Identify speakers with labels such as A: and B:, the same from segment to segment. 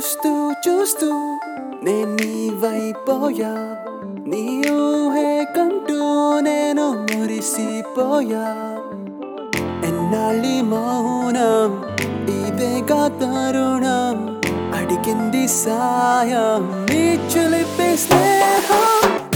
A: చూస్తూ చూస్తూ నేను నీ వైపోయా నీ ఊహే కంటూ నేను మురిసిపోయా ఎన్నాళ్ళి మౌనం ఇదేగా తరుణం అడిగింది సాయం నీ చిలిపి స్నేహం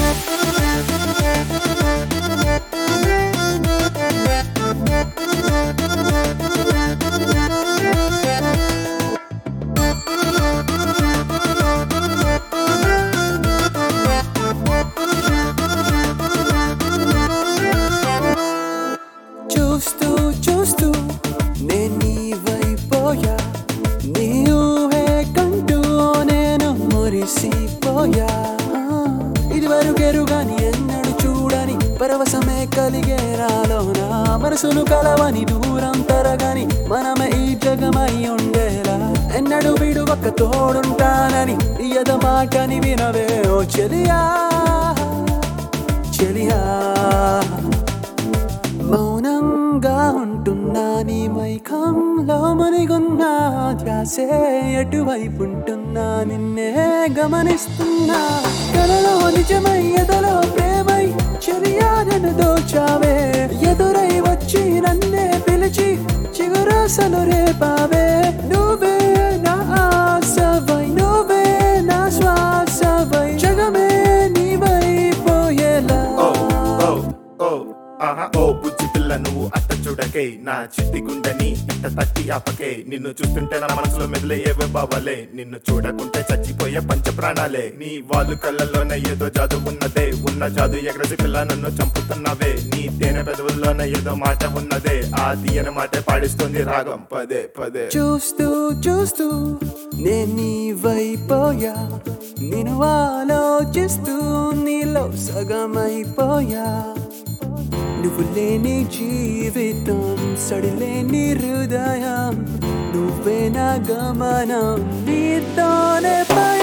A: చూస్తూ చూస్తూ నేను నీ వైపోయా నీ ఊహే కంటూ నేను మురిసిపోయా ఇది వరకెరుగాని ఎన్నడు చూడని పరవశమే కలిగే రాలోన మనసును కలవని దూరం తరగని మనమే ఈ జగమై ఉండేలా ఎన్నడు విడువక్క తోడుంటానని ఎద మాటని వినవే ఓ చెలియా చెలియా మౌనంగా ఉంటున్నా నీ మైకంలో మునిగున్నా ధ్యాసే ఎటువైపు ఉంటున్నా నిన్నే గమనిస్తున్నా కలలో నిజమై ఎదలో ప్రేమై చర్యాలను దోచావే ఎదురై వచ్చి నన్నే పిలిచి చిగురాసలు రేపావే నువ్వే నా ఆశవై నువ్వే నా శ్వాసవై జగమే నీవైపోయేలా
B: ఓ ఓ ఓ ఆహా ఓ బుజ్జి పిల్ల నువ్వు అట్ట చూడకే నా చిట్టి గుండెని ఇట్ట తట్టి ఆపకే నిన్ను చూస్తుంటే నా మనసులో మెదిలే ఏవే బావలే నిన్ను చూడకుంటే చచ్చిపోయే పంచ ప్రాణాలే నీ వాళ్ళు కళ్ళల్లోనే ఏదో జాదు ఉన్నదే ఉన్న జాదు ఎగరసి పిల్ల నన్ను చంపుతున్నావే నీ తేనె పెదవుల్లోనే ఏదో మాట ఉన్నదే ఆ తీయని మాట పాడిస్తుంది రాగం పదే పదే
A: చూస్తూ చూస్తూ నేను నీ వైపోయా నేను ఆలోచిస్తూ నీలో సగమైపోయా నువ్వు లేని జీవితం సడిలేని హృదయం నువ్వే నా గమనం నీతోనే పయనం.